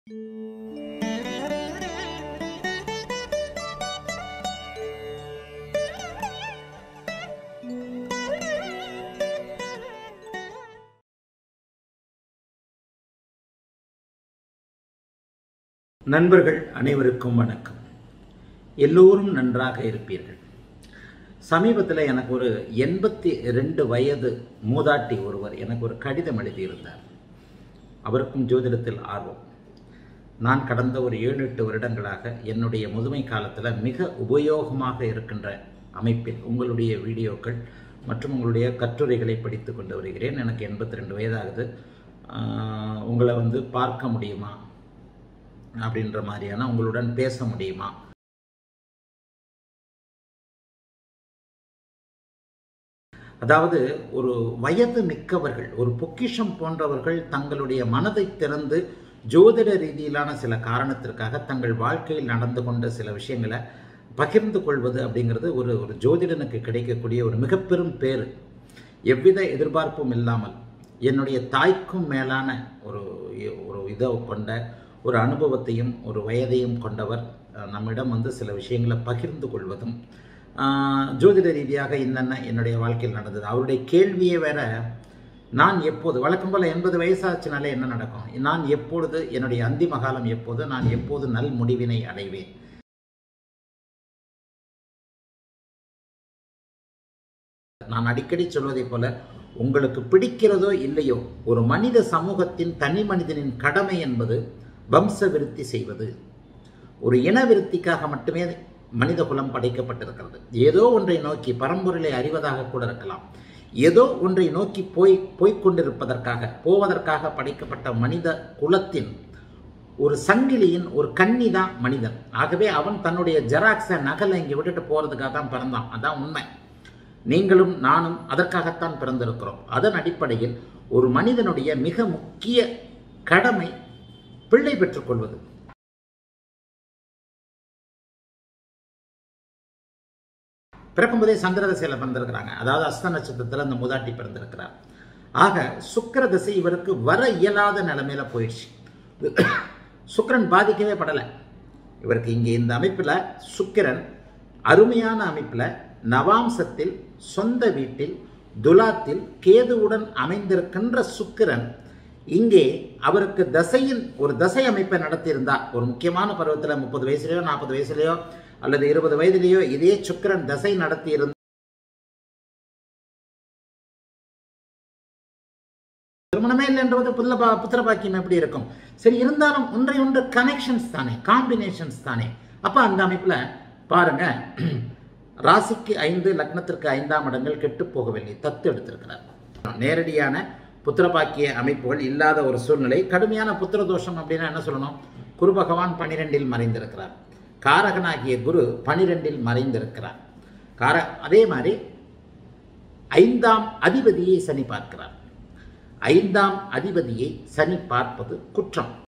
நண்பர்கள் அனைவருக்கும் வணக்கம் எல்லோரும் நன்றாக இருப்பீர்கள் சமீபத்தில் எனக்கு ஒரு எண்பத்தி ரெண்டு வயது மூதாட்டி ஒருவர் எனக்கு ஒரு கடிதம் எழுதியிருந்தார் அவருக்கும் ஜோதிடத்தில் ஆர்வம் நான் கடந்த ஒரு ஏழு எட்டு வருடங்களாக என்னுடைய முதுமை காலத்தில் மிக உபயோகமாக இருக்கின்ற அமைப்பில் உங்களுடைய வீடியோக்கள் மற்றும் உங்களுடைய கட்டுரைகளை படித்து கொண்டு வருகிறேன் எனக்கு எண்பத்தி ரெண்டு வயதாகுது ஆஹ் உங்களை வந்து பார்க்க முடியுமா அப்படின்ற மாதிரியான உங்களுடன் பேச முடியுமா அதாவது ஒரு வயது மிக்கவர்கள் ஒரு பொக்கிஷம் போன்றவர்கள் தங்களுடைய மனதை திறந்து ஜோதிட ரீதியிலான சில காரணத்திற்காக தங்கள் வாழ்க்கையில் நடந்து கொண்ட சில விஷயங்களை பகிர்ந்து கொள்வது அப்படிங்கிறது ஒரு ஒரு ஜோதிடனுக்கு கிடைக்கக்கூடிய ஒரு மிக பெரும் பேரு எவ்வித எதிர்பார்ப்பும் இல்லாமல் என்னுடைய தாய்க்கும் மேலான ஒரு ஒரு இதை கொண்ட ஒரு அனுபவத்தையும் ஒரு வயதையும் கொண்டவர் அஹ், நம்மிடம் வந்து சில விஷயங்களை பகிர்ந்து கொள்வதும் ஆஹ், ஜோதிட ரீதியாக என்னென்ன என்னுடைய வாழ்க்கையில் நடந்தது அவருடைய கேள்வியே வேற நான் எப்போது வழக்கம் போல எண்பது வயசாச்சுனாலே என்ன நடக்கும் நான் எப்பொழுது என்னுடைய அந்திம காலம் எப்போது நான் எப்போது நல் முடிவினை அடைவேன் நான் அடிக்கடி சொல்வதைப் போல உங்களுக்கு பிடிக்கிறதோ இல்லையோ ஒரு மனித சமூகத்தின் தனி மனிதனின் கடமை என்பது வம்ச விருத்தி செய்வது ஒரு இன விருத்திக்காக மட்டுமே மனித குலம் படைக்கப்பட்டிருக்கிறது ஏதோ ஒன்றை நோக்கி பரம்பொருளை அறிவதாக கூட இருக்கலாம் ஏதோ ஒன்றை நோக்கி போய் போய்க் கொண்டிருப்பதற்காக போவதற்காக படைக்கப்பட்ட மனித குலத்தின் ஒரு சங்கிலியின் ஒரு கன்னி தான் மனிதன் ஆகவே அவன் தன்னுடைய ஜெராக்ஸை நகலை இங்கே விட்டுட்டு போறதுக்காக தான் பிறந்தான் அதான் உண்மை நீங்களும் நானும் அதற்காகத்தான் பிறந்திருக்கிறோம் அதன் அடிப்படையில் ஒரு மனிதனுடைய மிக முக்கிய கடமை பிள்ளை பெற்றுக்கொள்வது பிறக்கும்போதே சந்திர திசையில பிறந்திருக்கிறாங்க அதாவது அஸ்த நட்சத்திரத்தில் அந்த மூதாட்டி பிறந்திருக்கிறார் ஆக சுக்கிர திசை இவருக்கு வர இயலாத நிலைமையில போயிடுச்சு சுக்கிரன் பாதிக்கவே படலை இவருக்கு இங்கே இந்த அமைப்பில் சுக்கிரன் அருமையான அமைப்பில் நவாம்சத்தில் சொந்த வீட்டில் துலாத்தில் கேதுவுடன் அமைந்திருக்கின்ற சுக்கிரன் இங்கே அவருக்கு தசையின் ஒரு தசை அமைப்பை நடத்தியிருந்தா ஒரு முக்கியமான பருவத்தில் முப்பது வயசுலையோ நாற்பது வயசுலையோ அல்லது இருபது வயதிலேயோ இதே சுக்கிரன் தசை நடத்தியிருந்த திருமணமே இல்லை என்றது புல்ல பா புத்திர பாக்கியம் எப்படி இருக்கும் சரி இருந்தாலும் ஒன்றை ஒன்று கனெக்ஷன்ஸ் தானே காம்பினேஷன்ஸ் தானே அப்ப அந்த அமைப்புல பாருங்க ராசிக்கு ஐந்து லக்னத்திற்கு ஐந்தாம் இடங்கள் கெட்டு போகவில்லை தத்து எடுத்திருக்கிறார் நேரடியான புத்திரபாக்கிய அமைப்புகள் இல்லாத ஒரு சூழ்நிலை கடுமையான புத்திர தோஷம் அப்படின்னா என்ன சொல்லணும் குரு பகவான் பனிரெண்டில் மறைந்திருக்கிறார் காரகனாகிய குரு பனிரெண்டில் மறைந்திருக்கிறார் கார அதே மாதிரி ஐந்தாம் அதிபதியை சனி பார்க்கிறார் ஐந்தாம் அதிபதியை சனி பார்ப்பது குற்றம்